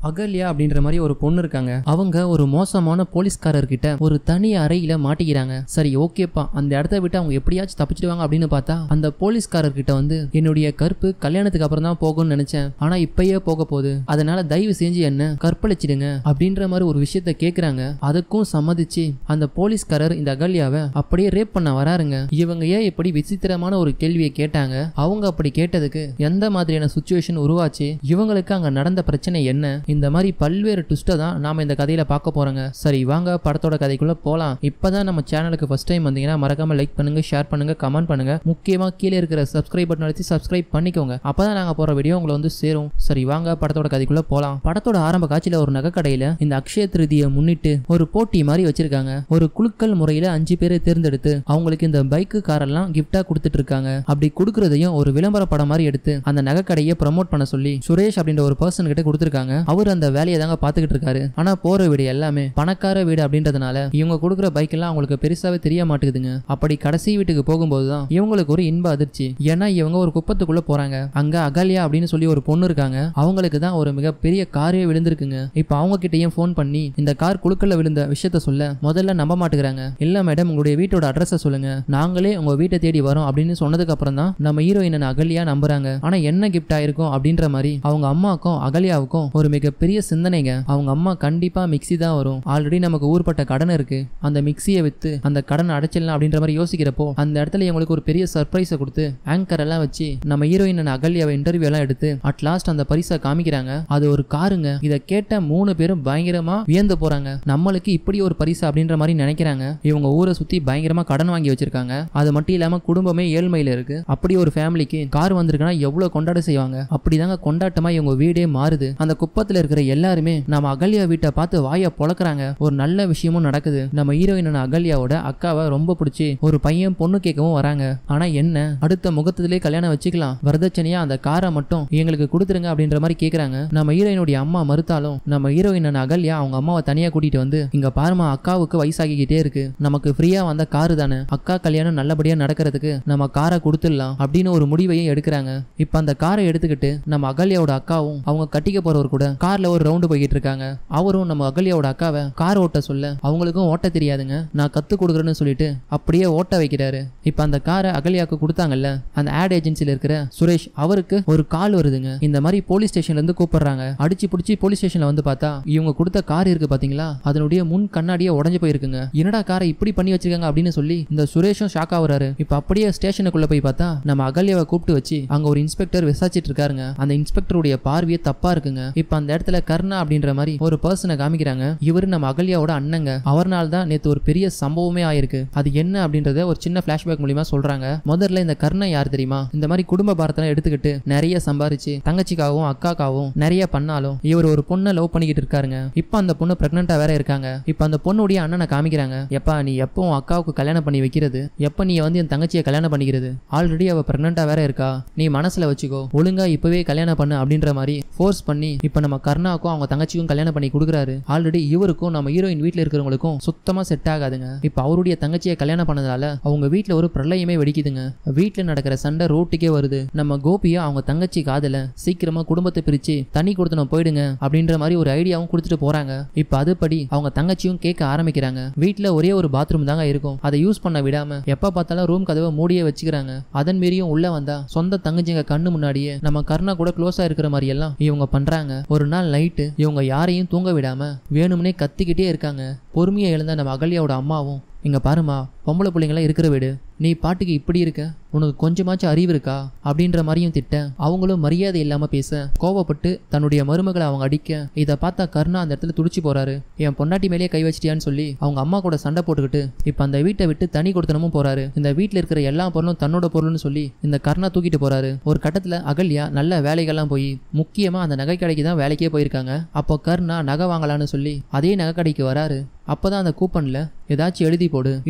அகல்யா அப்படின்ற மாதிரி ஒரு பொண்ணு இருக்காங்க அவங்க ஒரு மோசமான போலீஸ்காரர்கிட்ட ஒரு தனி அறையில மாட்டிக்கிறாங்க சரி ஓகேப்பா அந்த இடத்த விட்டு அவங்க எப்படியாச்சும் தப்பிச்சிடுவாங்க அப்படின்னு பார்த்தா அந்த போலீஸ்காரர்கிட்ட வந்து என்னுடைய கற்பு கல்யாணத்துக்கு அப்புறம் தான் போகும்னு நினைச்சேன் ஆனா இப்பயே போக போகுது அதனால தயவு செஞ்சு என்ன கற்பழிச்சிடுங்க அப்படின்ற மாதிரி ஒரு விஷயத்த கேக்குறாங்க அதுக்கும் சம்மதிச்சு அந்த போலீஸ்காரர் இந்த அகல்யாவை அப்படியே ரேப் பண்ண வராருங்க இவங்க ஏன் இப்படி விசித்திரமான ஒரு கேள்வியை கேட்டாங்க அவங்க அப்படி கேட்டதுக்கு எந்த மாதிரியான சுச்சுவேஷன் உருவாச்சு இவங்களுக்கு அங்க நடந்த பிரச்சனை என்ன இந்த மாதிரி பல்வேறு ட்விஸ்ட்டை தான் நாம இந்த கதையில பார்க்க போறோங்க சரி வாங்க படத்தோட கதைக்குள்ள போலாம் இப்பதான் நம்ம சேனலுக்கு ஃபர்ஸ்ட் டைம் வந்தீங்கன்னா மறக்காம லைக் பண்ணுங்க ஷேர் பண்ணுங்க கமெண்ட் பண்ணுங்க முக்கியமா கீழே இருக்கிற சப்ஸ்கிரைப் பட்டன் அழுத்தி சப்ஸ்கிரைப் பண்ணிக்கோங்க அப்பதான் நாங்க போற வீடியோ உங்களை வந்து சேரும் சரி வாங்க படத்தோட கதைக்குள்ள போலாம் படத்தோட ஆரம்ப காட்சியில ஒரு நகைக்கடையில இந்த அக்ஷய திருதியை முன்னிட்டு ஒரு போட்டி மாதிரி வச்சிருக்காங்க ஒரு குலுக்கல் முறையில அஞ்சு பேரை தேர்ந்தெடுத்து அவங்களுக்கு இந்த பைக்கு காரெல்லாம் கிஃப்டா கொடுத்துட்டு இருக்காங்க அப்படி கொடுக்கறதையும் ஒரு விளம்பர படம் மாதிரி எடுத்து அந்த நகைக்கடையை ப்ரமோட் பண்ண சொல்லி சுரேஷ் அப்படின்ற ஒரு பர்சன் கிட்ட கொடுத்துருக்காங்க அவர் அந்த வேலையை தாங்க பாத்துக்கிட்டு இருக்காரு ஆனா போற வீடு எல்லாமே பணக்கார வீடு அப்படின்றதுனால இவங்க கொடுக்குற பைக் எல்லாம் அவங்களுக்கு பெருசாவே தெரிய மாட்டேங்குதுங்க அப்படி கடைசி வீட்டுக்கு போகும்போது தான் இவங்களுக்கு ஒரு இன்ப அதிர்ச்சி ஏன்னா இவங்க ஒரு குப்பத்துக்குள்ள போறாங்க அங்க அகல்யா அப்படின்னு சொல்லி ஒரு பொண்ணு இருக்காங்க அவங்களுக்கு தான் ஒரு மிகப்பெரிய காரே விழுந்திருக்குங்க இப்போ அவங்க கிட்டயும் ஃபோன் பண்ணி இந்த கார் குழுக்கல்ல விழுந்த விஷயத்த சொல்ல முதல்ல நம்ப மாட்டேங்கிறாங்க இல்ல மேடம் உங்களுடைய வீட்டோட அட்ரஸை சொல்லுங்க நாங்களே உங்க வீட்டை தேடி வரோம் அப்படின்னு சொன்னதுக்கு அப்புறம் தான் நம்ம ஹீரோயினை அகல்யா நம்புறாங்க ஆனா என்ன கிஃப்ட் ஆயிருக்கும் அப்படின்ற மாதிரி அவங்க அம்மாக்கும் அகல்யாவுக்கும் ஒரு மிகப்பெரிய சிந்தனைங்க அவங்க அம்மா கண்டிப்பா மிக்ஸி தான் வரும் ஆல்ரெடி நமக்கு ஊர்பட்ட கடன் இருக்கு அந்த மிக்ஸியை வித்து அந்த கடனை அடைச்சிடலாம் அப்படின்ற மாதிரி யோசிக்கிறப்போ அந்த இடத்துல இவங்களுக்கு ஒரு பெரிய சர்ப்ரைஸை கொடுத்து ஆங்கர் எல்லாம் வச்சு நம்ம ஹீரோயின் அகல்யாவை இன்டர்வியூ எல்லாம் எடுத்து அட் லாஸ்ட் அந்த பரிசை காமிக்கிறாங்க அது ஒரு காருங்க இதை கேட்ட மூணு பேரும் பயங்கரமா வியந்து போறாங்க நம்மளுக்கு இப்படி ஒரு பரிசு அப்படின்ற மாதிரி நினைக்கிறாங்க இவங்க ஊரை சுத்தி பயங்கரமா கடன் வாங்கி வச்சிருக்காங்க அது மட்டும் இல்லாம குடும்பமே ஏழ்மையில இருக்கு அப்படி ஒரு ஃபேமிலிக்கு கார் வந்திருக்குன்னா எவ்வளவு கொண்டாட செய்வாங்க அப்படிதாங்க கொண்டாட்டமா இவங்க வீடே மாறுது அந்த குப்பத்துல இருக்கிற எல்லாருமே நம்ம அகல்யா வீட்டை பார்த்து வாயை பொளக்குறாங்க ஒரு நல்ல விஷயமும் நடக்குது நம்ம ஹீரோயின் அகல்யாவோட அக்காவை ரொம்ப பிடிச்சி ஒரு பையன் பொண்ணு கேட்கவும் வராங்க ஆனா என்ன அடுத்த முகத்திலே கல்யாணம் வச்சுக்கலாம் வரதட்சணையா அந்த காரை மட்டும் எங்களுக்கு கொடுத்துருங்க அப்படின்ற மாதிரி கேக்குறாங்க நம்ம ஹீரோயினுடைய அம்மா மறுத்தாலும் நம்ம ஹீரோயின் அகல்யா அவங்க அம்மாவை தனியா கூட்டிட்டு வந்து இங்க பாருமா அக்காவுக்கு வயசாகிக்கிட்டே இருக்கு நமக்கு ஃப்ரீயா வந்த காரு தானே அக்கா கல்யாணம் நல்லபடியா நடக்கிறதுக்கு நம்ம காரை கொடுத்துடலாம் அப்படின்னு ஒரு முடிவையும் எடுக்கிறாங்க இப்ப அந்த காரை எடுத்துக்கிட்டு நம்ம அகல்யாவோட அக்காவும் அவங்க கட்டிக்க போறவர் கூட கார்ல ஒரு ரவுண்டு போய்கிட்டு இருக்காங்க அவரும் நம்ம அகல்யாவோட அக்காவை கார் ஓட்ட சொல்ல அவங்களுக்கும் ஓட்ட தெரியாதுங்க நான் கத்து கொடுக்குறேன்னு சொல்லிட்டு அப்படியே ஓட்ட வைக்கிறாரு இப்ப அந்த காரை அகல்யாவுக்கு கொடுத்தாங்கல்ல அந்த ஆட் ஏஜென்சில இருக்கிற சுரேஷ் அவருக்கு ஒரு கால் வருதுங்க இந்த மாதிரி போலீஸ் ஸ்டேஷன்ல இருந்து கூப்பிடுறாங்க அடிச்சு பிடிச்சி போலீஸ் ஸ்டேஷன்ல வந்து பார்த்தா இவங்க கொடுத்த கார் இருக்கு பாத்தீங்களா அதனுடைய முன் கண்ணாடியே உடஞ்சு போயிருக்குங்க என்னடா காரை இப்படி பண்ணி வச்சிருக்காங்க அப்படின்னு சொல்லி இந்த சுரேஷும் ஷாக் ஆகுறாரு இப்ப அப்படியே ஸ்டேஷனுக்குள்ள போய் பார்த்தா நம்ம அகல்யாவை கூப்பிட்டு வச்சு அங்க ஒரு இன்ஸ்பெக்டர் விசாரிச்சிட்டு இருக்காருங்க அந்த இன்ஸ்பெக்டருடைய பார்வையே தப்பா இருக்குங்க இப்ப அந்த இடத்துல கர்ணா அப்படின்ற மாதிரி ஒரு பர்சனை காமிக்கிறாங்க இவரு நம்ம அகல்யாவோட அண்ணங்க அவர்னால தான் நேத்து ஒரு பெரிய சம்பவமே ஆயிருக்கு அது என்ன அப்படின்றத ஒரு சின்ன பிளாஷ்பேக் மூலியமா சொல்றாங்க முதல்ல இந்த கர்ணன் யார் தெரியுமா இந்த மாதிரி குடும்ப பாரத்தெல்லாம் எடுத்துக்கிட்டு நிறைய சம்பாரிச்சு தங்கச்சிக்காகவும் அக்காக்காகவும் நிறைய பண்ணாலும் இவர் ஒரு பொண்ணை லவ் பண்ணிக்கிட்டு இருக்காருங்க இப்போ அந்த பொண்ணு பிரெக்னெண்டா வேற இருக்காங்க இப்போ அந்த பொண்ணுடைய அண்ணனை காமிக்கிறாங்க எப்பா நீ எப்போ உன் அக்காவுக்கு கல்யாணம் பண்ணி வைக்கிறது எப்போ நீ வந்து என் தங்கச்சியை கல்யாணம் பண்ணிக்கிறது ஆல்ரெடி அவ பிரெக்னெண்டா வேற இருக்கா நீ மனசுல வச்சுக்கோ ஒழுங்கா இப்பவே கல்யாணம் பண்ணு அப்படின்ற மாதிரி ஃபோர்ஸ் பண்ணி இப்போ நம்ம கர்ணாவுக்கும் அவங்க தங்கச்சிக்கும் கல்யாணம் பண்ணி கொடுக்குறாரு ஆல்ரெடி இவருக்கும் நம்ம ஹீரோயின் வீட்டில் இருக்கிறவங்களுக்கும் சுத்தமா செட் ஆகாதுங்க இப்போ அவருடைய தங்கச்சியை கல்யாணம் பண்ணதால அவங்க வீட்டில் ஒரு பிரளயமே வெடிக்குதுங்க வீட்டில் நடக்கிற சண்டை ரோட்டுக்கே வருது நம்ம கோபியா அவங்க தங்கச்சி காதல சீக்கிரமா குடும்பத்தை பிரிச்சு தனி கொடுத்தனும் போயிடுங்க அப்படின்ற மாதிரி ஒரு ஐடியாவும் கொடுத்துட்டு போறாங்க இப்போ அதுபடி அவங்க தங்கச்சியும் கேட்க ஆரம்பிக்கிறாங்க வீட்டில் ஒரே ஒரு பாத்ரூம் தாங்க இருக்கும் அதை யூஸ் பண்ண விடாம எப்ப பார்த்தாலும் ரூம் கதவை மூடியே வச்சுக்கிறாங்க அதன் மீறியும் உள்ள வந்தா சொந்த தங்கச்சிங்க கண்ணு முன்னாடியே நம்ம கர்ணா கூட க்ளோஸா இருக்கிற மாதிரி எல்லாம் இவங்க பண்றாங்க ஒரு நாள் நைட்டு இவங்க யாரையும் தூங்க விடாம வேணும்னே கத்திக்கிட்டே இருக்காங்க பொறுமையை எழுந்த நம்ம அகல்யாவோட அம்மாவும் இங்க பாருமா பொம்பளை பிள்ளைங்களாம் இருக்கிற வீடு நீ பாட்டுக்கு இப்படி இருக்க உனக்கு கொஞ்சமாச்சும் அறிவு இருக்கா அப்படின்ற மாதிரியும் திட்ட அவங்களும் மரியாதை இல்லாம பேச கோவப்பட்டு தன்னுடைய மருமகளை அவங்க அடிக்க இதை பார்த்தா கருணா அந்த இடத்துல துடிச்சு போறாரு என் பொண்டாட்டி மேலேயே கை வச்சிட்டியான்னு சொல்லி அவங்க அம்மா கூட சண்டை போட்டுக்கிட்டு இப்ப அந்த வீட்டை விட்டு தனி கொடுத்தனமும் போறாரு இந்த வீட்டில் இருக்கிற எல்லா பொருளும் தன்னோட பொருள்னு சொல்லி இந்த கருணா தூக்கிட்டு போறாரு ஒரு கட்டத்துல அகல்யா நல்ல வேலைகள்லாம் போய் முக்கியமா அந்த நகை கடைக்கு தான் வேலைக்கே போயிருக்காங்க அப்போ கருணா நகை வாங்கலாம்னு சொல்லி அதே நகை கடைக்கு வராரு அப்பதான் அந்த கூப்பன்ல ஏதாச்சும் எழுதி போடு இட்லி குண்டா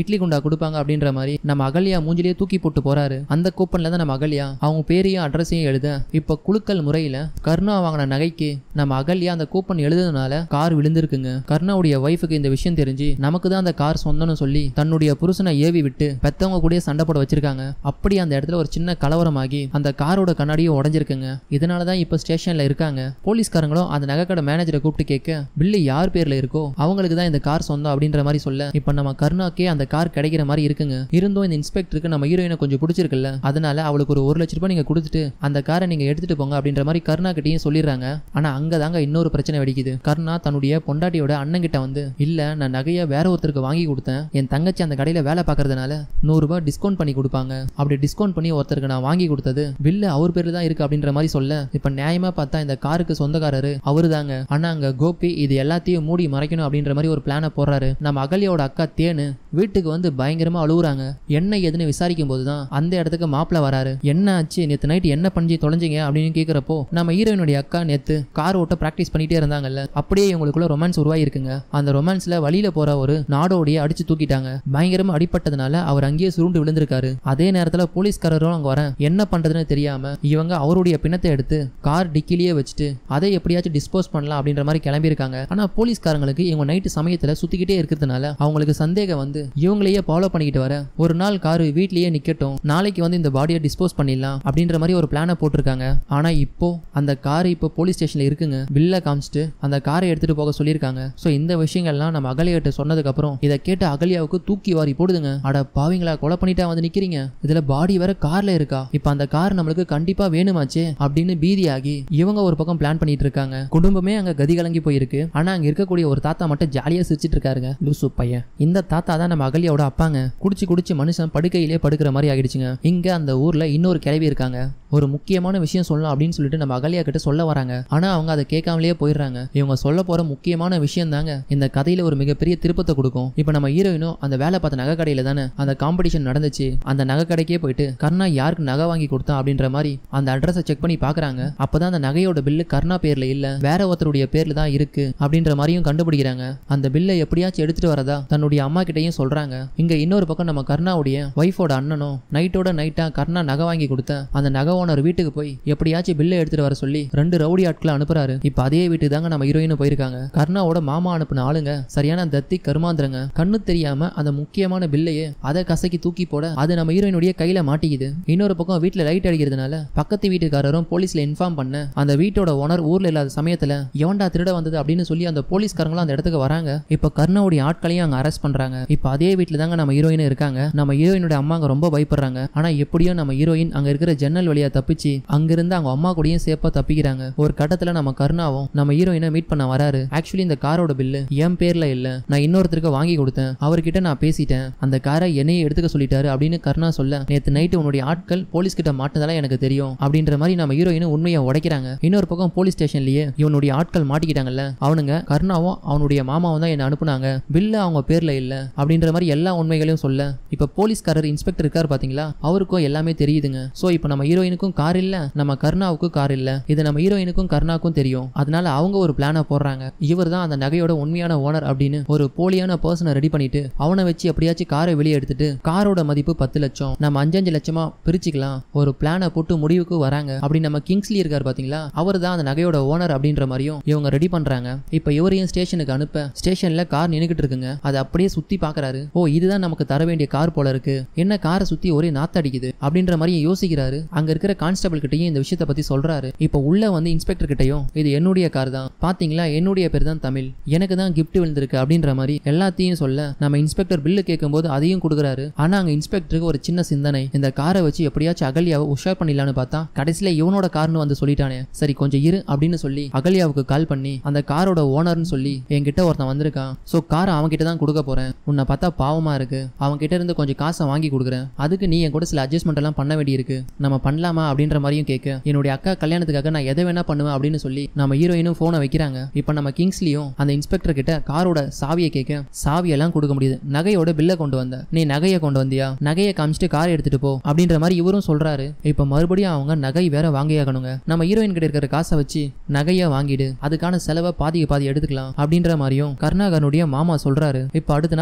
கொடுப்பாங்க அப்படின்ற மாதிரி நம்ம அகல்யா மூஞ்சிலேயே தூக்கி போட்டு போறாரு அந்த கூப்பன்ல தான் நம்ம அகல்யா அவங்க பேரையும் அட்ரஸையும் எழுத இப்ப குலுக்கல் முறையில கர்ணா வாங்கின நகைக்கு நம்ம அகல்யா அந்த கூப்பன் எழுதுனதுனால கார் விழுந்திருக்குங்க கர்ணாவுடைய ஒய்ஃபுக்கு இந்த விஷயம் தெரிஞ்சு நமக்கு தான் அந்த கார் சொந்தம்னு சொல்லி தன்னுடைய புருஷனை ஏவி விட்டு பெத்தவங்க கூட சண்டை போட வச்சிருக்காங்க அப்படி அந்த இடத்துல ஒரு சின்ன கலவரமாகி அந்த காரோட கண்ணாடியும் உடஞ்சிருக்குங்க இதனால தான் இப்போ ஸ்டேஷன்ல இருக்காங்க போலீஸ்காரங்களும் அந்த நகைக்கடை மேனேஜரை கூப்பிட்டு கேட்க பில்லு யார் பேர்ல இருக்கோ அவங்களுக்கு தான் இந்த கார் சொந்தம் அப்படின்ற மாதிரி சொல்ல இப்போ நம்ம கருணாக்கே அந்த கார் கிடைக்கிற மாதிரி இருக்குங்க இருந்தும் இந்த இன்ஸ்பெக்டருக்கு நம்ம ஹீரோயினை கொஞ்சம் பிடிச்சிருக்குல்ல அதனால அவளுக்கு ஒரு ஒரு லட்ச ரூபாய் நீங்க கொடுத்துட்டு அந்த காரை நீங்க எடுத்துட்டு போங்க அப்படின்ற மாதிரி கருணா கிட்டயும் சொல்லிடுறாங்க ஆனா அங்க தாங்க இன்னொரு பிரச்சனை வெடிக்குது கருணா தன்னுடைய பொண்டாட்டியோட அண்ணன் கிட்ட வந்து இல்ல நான் நகையை வேற ஒருத்தருக்கு வாங்கி கொடுத்தேன் என் தங்கச்சி அந்த கடையில வேலை பார்க்கறதுனால நூறு ரூபாய் டிஸ்கவுண்ட் பண்ணி கொடுப்பாங்க அப்படி டிஸ்கவுண்ட் பண்ணி ஒருத்தருக்கு நான் வாங்கி கொடுத்தது பில்லு அவர் பேர்ல தான் இருக்கு அப்படின்ற மாதிரி சொல்ல இப்ப நியாயமா பார்த்தா இந்த காருக்கு சொந்தக்காரரு அவரு தாங்க ஆனா அங்க கோபி இது எல்லாத்தையும் மூடி மறைக்கணும் அப்படின்ற மாதிரி ஒரு பிளானை போடுறாரு நம்ம அகல்யாவோட அக்கா தேனு வீட்டுக்கு வந்து பயங்கரமா அழுகுறாங்க என்ன ஏதுன்னு விசாரிக்கும் போதுதான் அந்த இடத்துக்கு மாப்பிள்ள வராரு என்ன ஆச்சு நேத்து நைட் என்ன பண்ணி தொலைஞ்சீங்க அப்படின்னு கேக்குறப்போ நம்ம ஹீரோயினுடைய அக்கா நேத்து கார் ஓட்ட பிராக்டிஸ் பண்ணிட்டே இருந்தாங்கல்ல அப்படியே இவங்களுக்குள்ள ரொமான்ஸ் உருவாகி இருக்குங்க அந்த ரொமான்ஸ்ல வழியில போற ஒரு நாடோடைய அடிச்சு தூக்கிட்டாங்க பயங்கரமா அடிப்பட்டதுனால அவர் அங்கேயே சுருண்டு விழுந்திருக்காரு அதே நேரத்துல போலீஸ்காரரும் அங்க வரேன் என்ன பண்றதுன்னு தெரியாம இவங்க அவருடைய பிணத்தை எடுத்து கார் டிக்கிலேயே வச்சுட்டு அதை எப்படியாச்சும் டிஸ்போஸ் பண்ணலாம் அப்படின்ற மாதிரி கிளம்பியிருக்காங்க ஆனா போலீஸ்காரங்களுக்கு இவங்க நைட்டு சமயத்துல சுத்திக்கிட்டே இருக்கிறதுனால அவங்களுக்கு சந்தேகம் வந்து இவங்களையே ஃபாலோ பண்ணிக்கிட்டு வர ஒரு நாள் காரு வீட்லயே நிக்கட்டும் நாளைக்கு வந்து இந்த பாடியை டிஸ்போஸ் பண்ணிடலாம் அப்படின்ற மாதிரி ஒரு பிளானை போட்டிருக்காங்க ஆனா இப்போ அந்த கார் இப்போ போலீஸ் ஸ்டேஷன்ல இருக்குங்க பில்ல காமிச்சிட்டு அந்த காரை எடுத்துட்டு போக சொல்லியிருக்காங்க ஸோ இந்த விஷயங்கள்லாம் நம்ம அகலியாட்ட சொன்னதுக்கு அப்புறம் இதை கேட்டு அகலியாவுக்கு தூக்கி வாரி போடுதுங்க அட பாவிங்களா கொலை பண்ணிட்டா வந்து நிக்கிறீங்க இதுல பாடி வேற கார்ல இருக்கா இப்போ அந்த கார் நம்மளுக்கு கண்டிப்பா வேணுமாச்சே அப்படின்னு பீதியாகி இவங்க ஒரு பக்கம் பிளான் பண்ணிட்டு இருக்காங்க குடும்பமே அங்க கதி கலங்கி போயிருக்கு ஆனா அங்க இருக்கக்கூடிய ஒரு தாத்தா மட்டும் ஜாலியா சிரிச்சிட்டு இருக்காருங்க லூசு பையன் இந்த தாத்தா தான் நம்ம அகலியாவோட அப்பாங்க குடிச்சு குடிச்சு மனுஷன் படுக்கையிலே படுக்கிற மாதிரி ஆகிடுச்சுங்க இங்க அந்த ஊர்ல இன்னொரு கிளவி இருக்காங்க ஒரு முக்கியமான விஷயம் சொல்லலாம் அப்படின்னு சொல்லிட்டு நம்ம அகலியா கிட்ட சொல்ல வராங்க ஆனா அவங்க அதை கேட்காமலேயே போயிடுறாங்க இவங்க சொல்ல போற முக்கியமான விஷயம் தாங்க இந்த கதையில ஒரு மிகப்பெரிய திருப்பத்தை கொடுக்கும் இப்போ நம்ம ஹீரோயினும் அந்த வேலை பார்த்த நகை கடையில தானே அந்த காம்படிஷன் நடந்துச்சு அந்த நகை கடைக்கே போயிட்டு கர்ணா யாருக்கு நகை வாங்கி கொடுத்தா அப்படின்ற மாதிரி அந்த அட்ரஸை செக் பண்ணி பாக்குறாங்க அப்பதான் அந்த நகையோட பில்லு கர்ணா பேர்ல இல்ல வேற ஒருத்தருடைய பேர்ல தான் இருக்கு அப்படின்ற மாதிரியும் கண்டுபிடிக்கிறாங்க அந்த பில்லை எப்படியாச்சும் எடுத்துட்டு வரதா தன்னுடைய அம்மா கிட்டயும் சொல்றாங்க இங்க இன்னொரு பக்கம் நம்ம கர்ணாவுடைய ஒய்ஃபோட அண்ணனும் நைட்டோட நைட்டா கர்ணா நகை வாங்கி கொடுத்த அந்த நகை ஓனர் வீட்டுக்கு போய் எப்படியாச்சும் பில்லை எடுத்துட்டு வர சொல்லி ரெண்டு ரவுடி ஆட்களை அனுப்புறாரு இப்ப அதே வீட்டுக்கு தாங்க நம்ம ஹீரோயினும் போயிருக்காங்க கர்ணாவோட மாமா அனுப்புன ஆளுங்க சரியான தத்தி கருமாந்திரங்க கண்ணு தெரியாம அந்த முக்கியமான பில்லையே அதை கசக்கி தூக்கி போட அது நம்ம ஹீரோயினுடைய கையில மாட்டிக்குது இன்னொரு பக்கம் வீட்டுல லைட் அடிக்கிறதுனால பக்கத்து வீட்டுக்காரரும் போலீஸ்ல இன்ஃபார்ம் பண்ண அந்த வீட்டோட ஓனர் ஊர்ல இல்லாத சமயத்துல எவன்டா திருட வந்தது அப்படின்னு சொல்லி அந்த போலீஸ்காரங்களும் அந்த இடத்துக்கு வராங்க இப்ப கர்ணாவுடைய ஆட்களையும் அங்க அரெஸ்ட் பண்றாங்க இப்ப அதே வீட்டுல தாங்க நம்ம ஹீரோயின் இருக்காங்க நம்ம ஹீரோயினோட அம்மா அங்க ரொம்ப பயப்படுறாங்க ஆனா எப்படியோ நம்ம ஹீரோயின் அங்க இருக்கிற ஜன்னல் வழியா தப்பிச்சு அங்கிருந்து அவங்க அம்மா கூடயும் சேஃபா தப்பிக்கிறாங்க ஒரு கட்டத்துல நம்ம கருணாவும் நம்ம ஹீரோயினை மீட் பண்ண வராரு ஆக்சுவலி இந்த காரோட பில்லு என் பேர்ல இல்ல நான் இன்னொருத்தருக்கு வாங்கி கொடுத்தேன் அவர்கிட்ட நான் பேசிட்டேன் அந்த காரை என்னையே எடுத்துக்க சொல்லிட்டாரு அப்படின்னு கருணா சொல்ல நேத்து நைட்டு உன்னுடைய ஆட்கள் போலீஸ் கிட்ட மாட்டினதால எனக்கு தெரியும் அப்படின்ற மாதிரி நம்ம ஹீரோயினும் உண்மையை உடைக்கிறாங்க இன்னொரு பக்கம் போலீஸ் ஸ்டேஷன்லயே இவனுடைய ஆட்கள் மாட்டிக்கிட்டாங்கல்ல அவனுங்க கருணாவும் அவனுடைய மாமாவும் தான் என்ன அனுப்புனாங்க பில்லு அவங்க பேர்ல இல்ல அப்படின்ற மாதிரி எல்லா உண்மைகளையும் சொல்ல இப்ப போலீஸ்காரர் இன்ஸ்பெக்டர் இருக்காரு பாத்தீங்களா அவருக்கும் எல்லாமே தெரியுதுங்க சோ இப்போ நம்ம ஹீரோயினுக்கும் கார் இல்ல நம்ம கருணாவுக்கும் கார் இல்ல இது நம்ம ஹீரோயினுக்கும் கருணாக்கும் தெரியும் அதனால அவங்க ஒரு பிளானை போடுறாங்க இவர் தான் அந்த நகையோட உண்மையான ஓனர் அப்படின்னு ஒரு போலியான பர்சனை ரெடி பண்ணிட்டு அவனை வச்சு எப்படியாச்சும் காரை வெளியே எடுத்துட்டு காரோட மதிப்பு பத்து லட்சம் நம்ம அஞ்சஞ்சு லட்சமா பிரிச்சுக்கலாம் ஒரு பிளானை போட்டு முடிவுக்கு வராங்க அப்படி நம்ம கிங்ஸ்லி இருக்கார் பாத்தீங்களா அவர் தான் அந்த நகையோட ஓனர் அப்படின்ற மாதிரியும் இவங்க ரெடி பண்றாங்க இப்போ இவரையும் ஸ்டேஷனுக்கு அனுப்ப ஸ்டேஷன்ல கார் நின்னுக்கிட்டு இருக்குங்க அதை அப்படியே சுத்தி பாக்குறாரு ஓ இதுதான் நமக்கு தர வேண்டிய கார் போல இருக்கு என்ன காரை சுத்தி ஒரே நாத்து அடிக்குது அப்படின்ற மாதிரி யோசிக்கிறாரு அங்க இருக்கிற கான்ஸ்டபிள் கிட்டயும் இந்த விஷயத்தை பத்தி சொல்றாரு இப்போ உள்ள வந்து இன்ஸ்பெக்டர் கிட்டயும் இது என்னுடைய கார் தான் பாத்தீங்களா என்னுடைய பேர் தான் தமிழ் எனக்கு தான் கிஃப்ட் விழுந்திருக்கு அப்படின்ற மாதிரி எல்லாத்தையும் சொல்ல நம்ம இன்ஸ்பெக்டர் பில்லு கேட்கும்போது அதையும் கொடுக்குறாரு ஆனா அங்க இன்ஸ்பெக்டருக்கு ஒரு சின்ன சிந்தனை இந்த காரை வச்சு எப்படியாச்சும் அகல்யாவை உஷார் பண்ணிடலான்னு பார்த்தா கடைசியில இவனோட கார்னு வந்து சொல்லிட்டானே சரி கொஞ்சம் இரு அப்படின்னு சொல்லி அகல்யாவுக்கு கால் பண்ணி அந்த காரோட ஓனர்னு சொல்லி என்கிட்ட ஒருத்தன் வந்திருக்கான் ஸோ காரை அவன்கிட்ட தான் கொடுக்க போறேன் உன்னை பார்த்தா பாவமா இருக்கு அவன் கிட்ட இருந்து கொஞ்சம் காசை வாங்கி கொடுக்குறேன் அதுக்கு நீ என் கூட சில அட்ஜஸ்ட்மெண்ட் எல்லாம் பண்ண வேண்டியிருக்கு நம்ம பண்ணலாமா அப்படின்ற மாதிரியும் கேட்க என்னுடைய அக்கா கல்யாணத்துக்காக நான் எதை வேணா பண்ணுவேன் அப்படின்னு சொல்லி நம்ம ஹீரோயினும் போனை வைக்கிறாங்க இப்போ நம்ம கிங்ஸ்லியும் அந்த இன்ஸ்பெக்டர் கிட்ட காரோட சாவியை கேட்க சாவியெல்லாம் கொடுக்க முடியுது நகையோட பில்லை கொண்டு வந்த நீ நகையை கொண்டு வந்தியா நகையை காமிச்சிட்டு கார் எடுத்துட்டு போ அப்படின்ற மாதிரி இவரும் சொல்றாரு இப்போ மறுபடியும் அவங்க நகை வேற வாங்கியாகணுங்க நம்ம ஹீரோயின் கிட்ட இருக்கிற காசை வச்சு நகையை வாங்கிடு அதுக்கான செலவை பாதிக்கு பாதி எடுத்துக்கலாம் அப்படின்ற மாதிரியும் கருணாகரனுடைய மாமா சொல்றாரு இப்போ அடுத்த நாள் காலையில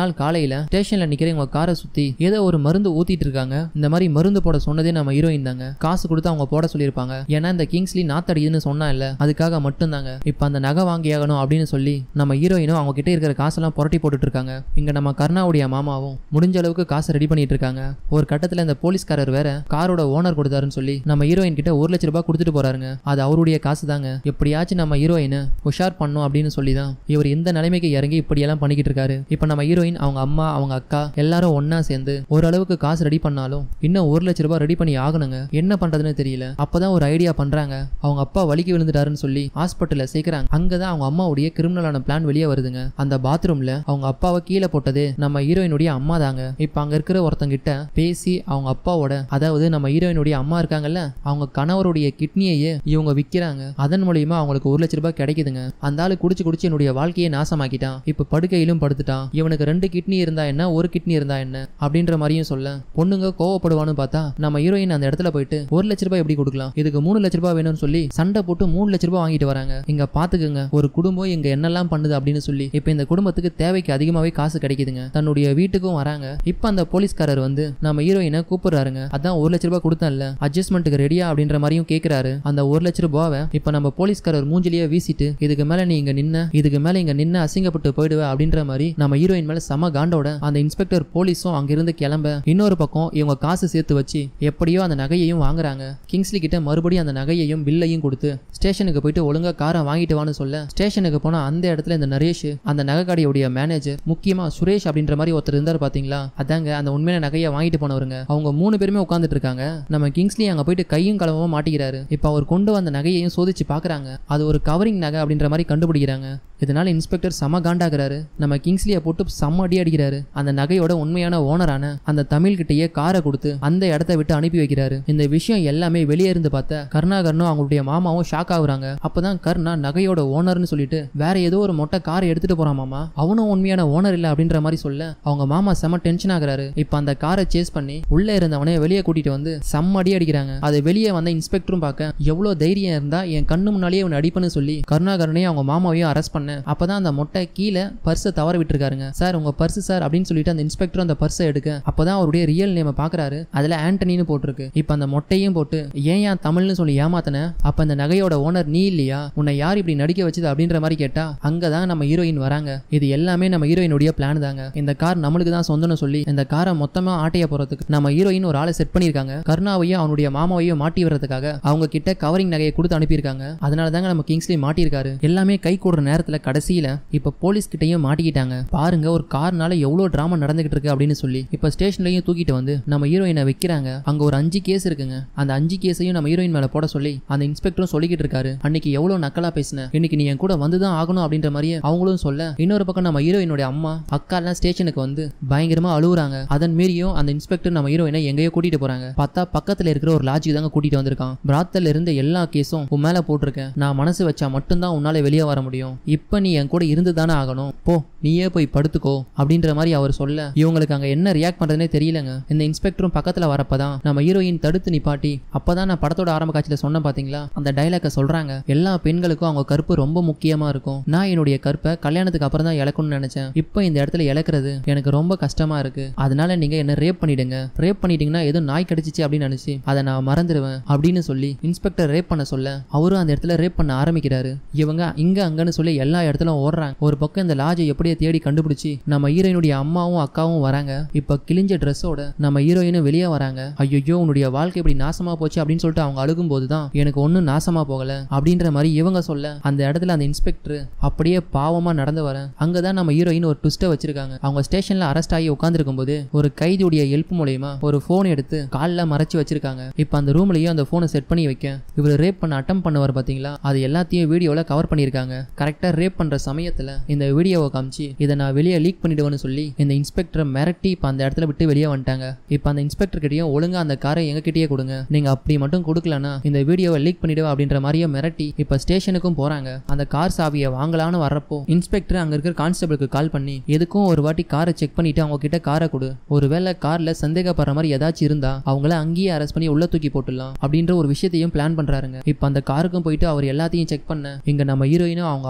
வேலையில ஸ்டேஷன்ல நிக்கிற இவங்க காரை சுத்தி ஏதோ ஒரு மருந்து ஊத்திட்டு இருக்காங்க இந்த மாதிரி மருந்து போட சொன்னதே நம்ம ஹீரோயின் தாங்க காசு கொடுத்து அவங்க போட சொல்லியிருப்பாங்க ஏன்னா இந்த கிங்ஸ்லி நாத்தடிதுன்னு சொன்னா இல்ல அதுக்காக மட்டும்தாங்க இப்ப அந்த நகை வாங்கி ஆகணும் அப்படின்னு சொல்லி நம்ம ஹீரோயினும் அவங்க கிட்ட இருக்கிற காசெல்லாம் புரட்டி போட்டுட்டு இருக்காங்க இங்க நம்ம கர்ணாவுடைய மாமாவும் முடிஞ்ச அளவுக்கு காசை ரெடி பண்ணிட்டு இருக்காங்க ஒரு கட்டத்துல இந்த போலீஸ்காரர் வேற காரோட ஓனர் கொடுத்தாருன்னு சொல்லி நம்ம ஹீரோயின் கிட்ட ஒரு லட்ச ரூபாய் கொடுத்துட்டு போறாருங்க அது அவருடைய காசு தாங்க எப்படியாச்சும் நம்ம ஹீரோயினை உஷார் பண்ணும் அப்படின்னு சொல்லி தான் இவர் இந்த நிலைமைக்கு இறங்கி இப்படியெல்லாம் பண்ணிக்கிட்டு இருக்காரு இப்போ நம்ம ஹீரோயின் அவங்க அம்மா அவங்க அக்கா எல்லாரும் ஒண்ணா சேர்ந்து ஓரளவுக்கு காசு ரெடி பண்ணாலும் இன்னும் ஒரு லட்ச ரூபாய் ரெடி பண்ணி ஆகணுங்க என்ன பண்றதுன்னு தெரியல அப்பதான் ஒரு ஐடியா பண்றாங்க அவங்க அப்பா வலிக்கு விழுந்துட்டாருன்னு சொல்லி ஹாஸ்பிட்டல்ல சேர்க்கறாங்க அங்கதான் அவங்க அம்மாவுடைய கிரிமினலான பிளான் வெளியே வருதுங்க அந்த பாத்ரூம்ல அவங்க அப்பாவை கீழே போட்டது நம்ம ஹீரோயினுடைய அம்மா தாங்க இப்போ அங்க இருக்கிற ஒருத்தங்கிட்ட பேசி அவங்க அப்பாவோட அதாவது நம்ம ஹீரோயினுடைய அம்மா இருக்காங்கல்ல அவங்க கணவருடைய கிட்னியையே இவங்க விற்கிறாங்க அதன் மூலியமா அவங்களுக்கு ஒரு லட்ச ரூபாய் கிடைக்குதுங்க அந்த ஆளு குடிச்சு குடிச்சு என்னுடைய வாழ்க்கையை நாசமாக்கிட்டான் இப்போ படுக்கையிலும் படுத்துட்டான் இவனுக்கு ரெண்டு கிட்னி இருந்தா என்ன ஒரு கிட்னி இருந்தா என்ன அப்படின்ற மாதிரியும் சொல்ல பொண்ணுங்க கோவப்படுவான்னு பார்த்தா நம்ம ஹீரோயின் அந்த இடத்துல போயிட்டு ஒரு லட்ச ரூபாய் எப்படி கொடுக்கலாம் இதுக்கு மூணு லட்ச ரூபாய் வேணும்னு சொல்லி சண்டை போட்டு மூணு லட்ச ரூபாய் வாங்கிட்டு வராங்க இங்க பாத்துக்குங்க ஒரு குடும்பம் இங்க என்னெல்லாம் பண்ணுது அப்படின்னு சொல்லி இப்போ இந்த குடும்பத்துக்கு தேவைக்கு அதிகமாவே காசு கிடைக்குதுங்க தன்னுடைய வீட்டுக்கும் வராங்க இப்போ அந்த போலீஸ்காரர் வந்து நம்ம ஹீரோயினை கூப்பிடுறாருங்க அதான் ஒரு லட்ச ரூபாய் கொடுத்தேன்ல அட்ஜஸ்ட்மெண்ட்டுக்கு ரெடியா அப்படின்ற மாதிரியும் கேட்கிறாரு அந்த ஒரு லட்ச ரூபாவை இப்போ நம்ம போலீஸ்காரர் மூஞ்சிலேயே வீசிட்டு இதுக்கு மேல நீ இங்க நின்ன இதுக்கு மேல இங்க நின்று அசிங்கப்பட்டு போயிடுவ அப்படின்ற மாதிரி நம்ம ஹீரோயின் மேல செம காண்டோட அந்த இன்ஸ்பெக்டர் போலீஸும் அங்கிருந்து கிளம்ப இன்னொரு பக்கம் இவங்க காசு சேர்த்து வச்சு எப்படியோ அந்த நகையையும் வாங்குறாங்க கிங்ஸ்லி கிட்ட மறுபடியும் அந்த நகையையும் பில்லையும் கொடுத்து ஸ்டேஷனுக்கு போயிட்டு ஒழுங்கா காரை வாங்கிட்டு வான்னு சொல்ல ஸ்டேஷனுக்கு போனா அந்த இடத்துல இந்த நரேஷ் அந்த நகை கடையுடைய மேனேஜர் முக்கியமா சுரேஷ் அப்படின்ற மாதிரி ஒருத்தர் இருந்தார் பாத்தீங்களா அதாங்க அந்த உண்மையான நகையை வாங்கிட்டு போனவருங்க அவங்க மூணு பேருமே உட்காந்துட்டு இருக்காங்க நம்ம கிங்ஸ்லி அங்க போயிட்டு கையும் களவமா மாட்டிக்கிறாரு இப்போ அவர் கொண்டு வந்த நகையையும் சோதிச்சு பாக்குறாங்க அது ஒரு கவரிங் நகை அப்படின்ற மாதிரி கண்டுபிடிக்கிறாங்க இதனால இன்ஸ்பெக்டர் செம காண்டாகிறாரு நம்ம கிங்ஸ்லியை போட்டு செம்ம அடி அடிக்கிறாரு அந்த நகையோட உண்மையான ஓனரான அந்த தமிழ்கிட்டயே காரை கொடுத்து அந்த இடத்த விட்டு அனுப்பி வைக்கிறாரு இந்த விஷயம் எல்லாமே வெளியே இருந்து பார்த்த கருணாகரனும் அவங்களுடைய மாமாவும் ஷாக் ஆகுறாங்க அப்பதான் கருணா நகையோட ஓனர்னு சொல்லிட்டு வேற ஏதோ ஒரு மொட்டை காரை எடுத்துட்டு போறான் மாமா அவனும் உண்மையான ஓனர் இல்ல அப்படின்ற மாதிரி சொல்ல அவங்க மாமா செம டென்ஷன் ஆகுறாரு இப்ப அந்த காரை சேஸ் பண்ணி உள்ள இருந்தவனே வெளியே கூட்டிட்டு வந்து செம்ம அடி அடிக்கிறாங்க அது வெளியே வந்த இன்ஸ்பெக்டரும் பார்க்க எவ்வளவு தைரியம் இருந்தா என் கண்ணு முன்னாலேயே அவனை அடிப்பன்னு சொல்லி கருணாகரனையும் அவங்க மாமாவையும் அரெஸ்ட் பண்ண அப்பதான் அந்த மொட்டை கீழே பர்ஸை தவற விட்டுருக்காருங்க சார் உங்க பர்ஸ் சார் அப்படின்னு சொல்லிட்டு அந்த இன்ஸ்பெக்டர் அந்த பர்ஸை எடுக்க அப்பதான் அவருடைய ரியல் நேமை பாக்குறாரு அதுல ஆண்டனின்னு போட்டிருக்கு இப்ப அந்த மொட்டையும் போட்டு ஏன் ஏன் தமிழ்னு சொல்லி ஏமாத்தன அப்ப அந்த நகையோட ஓனர் நீ இல்லையா உன்னை யார் இப்படி நடிக்க வச்சது அப்படின்ற மாதிரி கேட்டா அங்கதான் நம்ம ஹீரோயின் வராங்க இது எல்லாமே நம்ம ஹீரோயினுடைய பிளான் தாங்க இந்த கார் நம்மளுக்கு தான் சொந்தம்னு சொல்லி இந்த காரை மொத்தமா ஆட்டைய போறதுக்கு நம்ம ஹீரோயின் ஒரு ஆளை செட் பண்ணியிருக்காங்க கருணாவையும் அவனுடைய மாமாவையும் மாட்டி வர்றதுக்காக அவங்க கிட்ட கவரிங் நகையை கொடுத்து அனுப்பியிருக்காங்க அதனால தாங்க நம்ம கிங்ஸ்லி மாட்டியிருக்காரு எல்லாமே கை கூடுற நேரத்துல கடைசியில இப்ப போலீஸ் கிட்டயும் மாட்டிக்கிட்டாங்க பாருங்க ஒரு கார்னால எவ்வளவு டிராமா நடந்துகிட்டு இருக்கு அப்படின்னு சொல்லி இப்ப ஸ்டேஷன்லயும் தூக்கிட்டு வந்து நம்ம ஹீரோயினை வைக்கிறாங்க அங்க ஒரு அஞ்சு கேஸ் இருக்குங்க அந்த அஞ்சு கேஸையும் நம்ம ஹீரோயின் மேல போட சொல்லி அந்த இன்ஸ்பெக்டரும் சொல்லிக்கிட்டு இருக்காரு அன்னைக்கு எவ்வளவு நக்கலா பேசின இன்னைக்கு நீ என் கூட வந்துதான் ஆகணும் அப்படின்ற மாதிரியே அவங்களும் சொல்ல இன்னொரு பக்கம் நம்ம ஹீரோயினுடைய அம்மா அக்கா எல்லாம் ஸ்டேஷனுக்கு வந்து பயங்கரமா அழுகுறாங்க அதன் மீறியும் அந்த இன்ஸ்பெக்டர் நம்ம ஹீரோயினை எங்கேயோ கூட்டிட்டு போறாங்க பார்த்தா பக்கத்துல இருக்கிற ஒரு லாட்ஜுக்கு தாங்க கூட்டிட்டு வந்திருக்கான் பிராத்தல இருந்த எல்லா கேஸும் உன் மேல போட்டிருக்கேன் நான் மனசு வச்சா மட்டும்தான் உன்னால வெளியே வர முடியும் இப்ப நீ என் கூட இருந்து தானே ஆகணும் போ நீயே போய் படுத்துக்கோ அப்படின்ற மாதிரி அவர் சொல்ல இவங்களுக்கு அங்க என்ன ரியாக்ட் பண்றதுனே தெரியலங்க இந்த இன்ஸ்பெக்டரும் பக்கத்துல வரப்பதான் நம்ம ஹீரோயின் தடுத்து நிப்பாட்டி அப்பதான் நான் படத்தோட ஆரம்ப காட்சியில சொன்னேன் பாத்தீங்களா அந்த டைலாக்க சொல்றாங்க எல்லா பெண்களுக்கும் அவங்க கருப்பு ரொம்ப முக்கியமா இருக்கும் நான் என்னுடைய கருப்பை கல்யாணத்துக்கு அப்புறம் தான் இழக்கணும்னு நினைச்சேன் இப்போ இந்த இடத்துல இழக்கிறது எனக்கு ரொம்ப கஷ்டமா இருக்கு அதனால நீங்க என்ன ரேப் பண்ணிடுங்க ரேப் பண்ணிட்டீங்கன்னா ஏதோ நாய் கடிச்சிச்சு அப்படின்னு நினைச்சு அதை நான் மறந்துடுவேன் அப்படின்னு சொல்லி இன்ஸ்பெக்டர் ரேப் பண்ண சொல்ல அவரும் அந்த இடத்துல ரேப் பண்ண ஆரம்பிக்கிறாரு இவங்க இங்க அங்கன்னு சொல்லி எல்லா இடத்துலயும் ஓடுறாங்க ஒரு பக்கம் இந்த லாஜை எப்படியே தேடி கண்டுபிடிச்சு நம்ம ஹீரோயினுடைய அம்மாவும் அக்காவும் வராங்க இப்ப கிழிஞ்ச ட்ரெஸ்ஸோட நம்ம ஹீரோயினும் வெளியே வராங்க ஐயோ உன்னுடைய வாழ்க்கை இப்படி நாசமா போச்சு அப்படின்னு சொல்லிட்டு அவங்க அழுகும் போதுதான் எனக்கு ஒன்றும் நாசமா போகல அப்படின்ற மாதிரி இவங்க சொல்ல அந்த இடத்துல அந்த இன்ஸ்பெக்டர் அப்படியே பாவமா நடந்து வர அங்கதான் நம்ம ஹீரோயின் ஒரு ட்விஸ்ட்டை வச்சிருக்காங்க அவங்க ஸ்டேஷன்ல அரெஸ்ட் ஆகி உட்காந்துருக்கும் போது ஒரு கைதியுடைய ஹெல்ப் மூலயமா ஒரு ஃபோன் எடுத்து காலில் மறைச்சு வச்சிருக்காங்க இப்போ அந்த ரூம்லயும் அந்த ஃபோனை செட் பண்ணி வைக்க இவர் ரேப் பண்ண அட்டம் பண்ணுவார் பாத்தீங்களா அது எல்லாத்தையும் வீடியோல கவர் பண்ணியிருக்காங்க கரெக்டா ரேப் பண்ற சமயத்துல இந்த வீடியோவை காமிச்சு இதை நான் வெளியே லீக் பண்ணிடுவேன்னு சொல்லி இந்த இன்ஸ்பெக்டரை மிரட்டி இப்போ அந்த இடத்துல விட்டு வெளியே வந்துட்டாங்க இப்போ அந்த இன்ஸ்பெக்டர் கிட்டயும் ஒழுங்கா அந்த காரை எங்க கிட்டயே கொடுங்க நீங்க அப்படி மட்டும் கொடுக்கலனா இந்த வீடியோவை லீக் பண்ணிடுவா அப்படின்ற மாதிரியே மிரட்டி இப்போ ஸ்டேஷனுக்கும் போறாங்க அந்த கார் சாவியை வாங்கலான்னு வர்றப்போ இன்ஸ்பெக்டர் அங்க இருக்கிற கான்ஸ்டபிளுக்கு கால் பண்ணி எதுக்கும் ஒரு வாட்டி காரை செக் பண்ணிட்டு அவங்க கிட்ட காரை கொடு ஒருவேளை கார்ல சந்தேகப்படுற மாதிரி ஏதாச்சும் இருந்தா அவங்கள அங்கேயே அரெஸ்ட் பண்ணி உள்ள தூக்கி போட்டுடலாம் அப்படின்ற ஒரு விஷயத்தையும் பிளான் பண்றாருங்க இப்போ அந்த காருக்கும் போயிட்டு அவர் எல்லாத்தையும் செக் பண்ண இங்க நம்ம ஹீரோயினும் அவங்க அம்மா அவங்க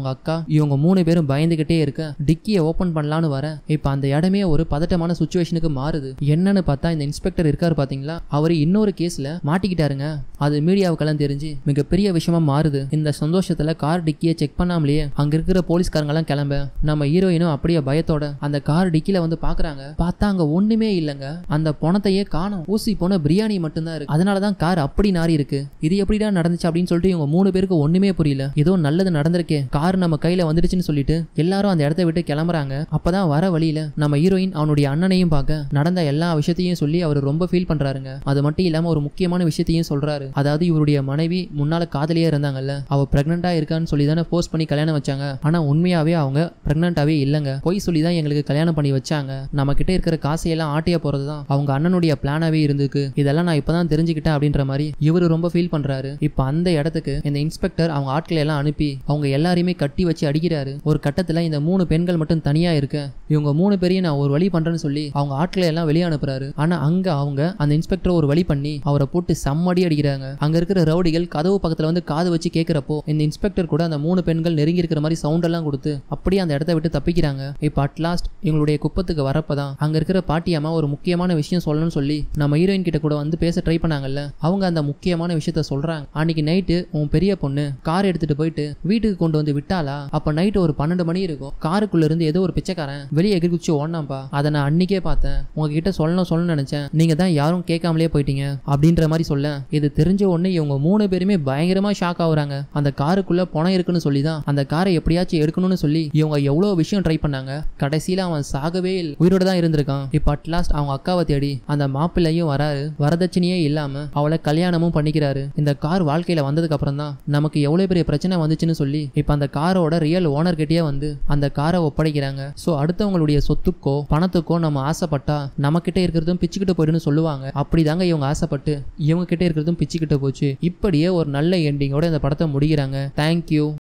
அவங்க அக்கா இவங்க மூணு பேரும் பயந்துகிட்டே இருக்க டிக்கியை ஓபன் பண்ணலான்னு வர இப்ப அந்த இடமே ஒரு பதட்டமான சுச்சுவேஷனுக்கு மாறுது என்னன்னு பார்த்தா இந்த இன்ஸ்பெக்டர் இருக்காரு பாத்தீங்களா அவர் இன்னொரு கேஸ்ல மாட்டிக்கிட்டாருங்க அது மீடியாவுக்கெல்லாம் தெரிஞ்சு மிகப்பெரிய விஷயமா மாறுது இந்த சந்தோஷத்துல கார் டிக்கியை செக் பண்ணாமலேயே அங்க இருக்கிற போலீஸ்காரங்க எல்லாம் கிளம்ப நம்ம ஹீரோயினும் அப்படியே பயத்தோட அந்த கார் டிக்கில வந்து பாக்குறாங்க பார்த்தா அங்க ஒண்ணுமே இல்லைங்க அந்த பணத்தையே காணும் ஊசி போன பிரியாணி மட்டும்தான் இருக்கு அதனாலதான் கார் அப்படி நாரி இருக்கு இது எப்படிடா நடந்துச்சு அப்படின்னு சொல்லிட்டு இவங்க மூணு பேருக்கு ஒண்ணுமே புரியல ஏதோ நல்லது நடந்திருக்கே கார் நம்ம கையில வந்துடுச்சுன்னு சொல்லிட்டு எல்லாரும் அந்த இடத்த விட்டு கிளம்புறாங்க அப்பதான் வர வழியில நம்ம ஹீரோயின் அவனுடைய அண்ணனையும் பார்க்க நடந்த எல்லா விஷயத்தையும் சொல்லி அவர் ரொம்ப ஃபீல் பண்றாருங்க அது மட்டும் இல்லாம ஒரு முக்கியமான விஷயத்தையும் சொல்றாரு அதாவது இவருடைய மனைவி முன்னால காதலியே இருந்தாங்கல்ல அவ பிரெக்னெண்டா இருக்கான்னு சொல்லி தானே போஸ்ட் பண்ணி கல்யாணம் வச்சாங்க ஆனா உண்மையாவே அவங்க பிரெக்னென்ட்டாவே இல்லைங்க பொய் சொல்லி தான் எங்களுக்கு கல்யாணம் பண்ணி வச்சாங்க நம்ம கிட்ட இருக்கிற காசையெல்லாம் ஆட்டைய போறது தான் அவங்க அண்ணனுடைய பிளானாவே இருந்திருக்கு இதெல்லாம் நான் இப்பதான் தெரிஞ்சுக்கிட்டேன் அப்படின்ற மாதிரி இவரு ரொம்ப ஃபீல் பண்றாரு இப்போ அந்த இடத்துக்கு இந்த இன்ஸ்பெக்டர் அவங்க ஆட்களை எல்லாம் அனுப்பி அவங்க எல்லாரையுமே கட்டி வச்சு அடிக்கிறாரு ஒரு கட்டத்துல இந்த மூணு பெண்கள் மட்டும் தனியா இருக்க இவங்க மூணு பேரையும் நான் ஒரு வழி பண்றேன்னு சொல்லி அவங்க ஆட்களை எல்லாம் வெளியே அனுப்புறாரு ஆனா அங்க அவங்க அந்த இன்ஸ்பெக்டர் ஒரு வழி பண்ணி அவரை போட்டு செம்மடி அடிக்கிறாங்க அங்க இருக்கிற ரவுடிகள் கதவு பக்கத்துல வந்து காது வச்சு கேட்கிறப்போ இந்த இன்ஸ்பெக்டர் கூட அந்த மூணு பெண்கள் நெருங்கி இருக்கிற மாதிரி சவுண்ட் எல்லாம் கொடுத்து அப்படியே அந்த இடத்த விட்டு தப்பிக்கிறாங்க இப்போ அட்லாஸ்ட் இவங்களுடைய குப்பத்துக்கு வரப்பதான் அங்க இருக்கிற பாட்டியம்மா ஒரு முக்கியமான விஷயம் சொல்லணும்னு சொல்லி நம்ம ஹீரோயின் கிட்ட கூட வந்து பேச ட்ரை பண்ணாங்கல்ல அவங்க அந்த முக்கியமான விஷயத்த சொல்றாங்க அன்னைக்கு நைட்டு உன் பெரிய பொண்ணு கார் எடுத்துட்டு போயிட்டு வீட்டுக்கு கொண்டு வந்து விட்டாளா அப்ப நைட்டு ஒரு பன்னெண்டு மணி இருக்கும் காருக்குள்ள இருந்து ஏதோ ஒரு பிச்சைக்காரன் வெளியே எகிரி குச்சி ஓடனாம்பா அதை நான் அன்னைக்கே பார்த்தேன் உங்ககிட்ட சொல்லணும் சொல்லணும்னு நினைச்சேன் நீங்க தான் யாரும் கேட்காமலே போயிட்டீங்க அப்படின்ற மாதிரி சொல்ல இது தெரிஞ்ச உடனே இவங்க மூணு பேருமே பயங்கரமா ஷாக் ஆகுறாங்க அந்த காருக்குள்ள பணம் இருக்குன்னு சொல்லி தான் அந்த காரை எப்படியாச்சும் எடுக்கணும்னு சொல்லி இவங்க எவ்வளவு விஷயம் ட்ரை பண்ணாங்க கடைசியில அவன் சாகவே இல்ல. உயிரோட தான் இருந்திருக்கான் இப்போ அட்லாஸ்ட் அவங்க அக்காவை தேடி அந்த மாப்பிள்ளையும் வராரு வரதட்சணையே இல்லாம அவளை கல்யாணமும் பண்ணிக்கிறாரு இந்த கார் வாழ்க்கையில வந்ததுக்கு அப்புறம் தான் நமக்கு எவ்வளவு பெரிய பிரச்சனை வந்துச்சுன்னு சொல்லி இப்போ அந்த காரோட ரியல் ஓனர் கிட்டயே வந்து அந்த காரை ஒப்படைக்கிறாங்க ஸோ அடுத்தவங்களுடைய சொத்துக்கோ பணத்துக்கோ நம்ம ஆசைப்பட்டா நம்ம கிட்ட இருக்கிறதும் பிச்சுக்கிட்டு போயிடுன்னு சொல்லுவாங்க அப்படிதாங்க இவங்க ஆசைப்பட்டு இவங்க கிட்ட இருக்கிறதும் பிச்சுக்கிட்டு போச்சு இப்படியே ஒரு நல்ல எண்டிங்கோட இந்த படத்தை முடிக்கிறாங்க தேங்க்யூ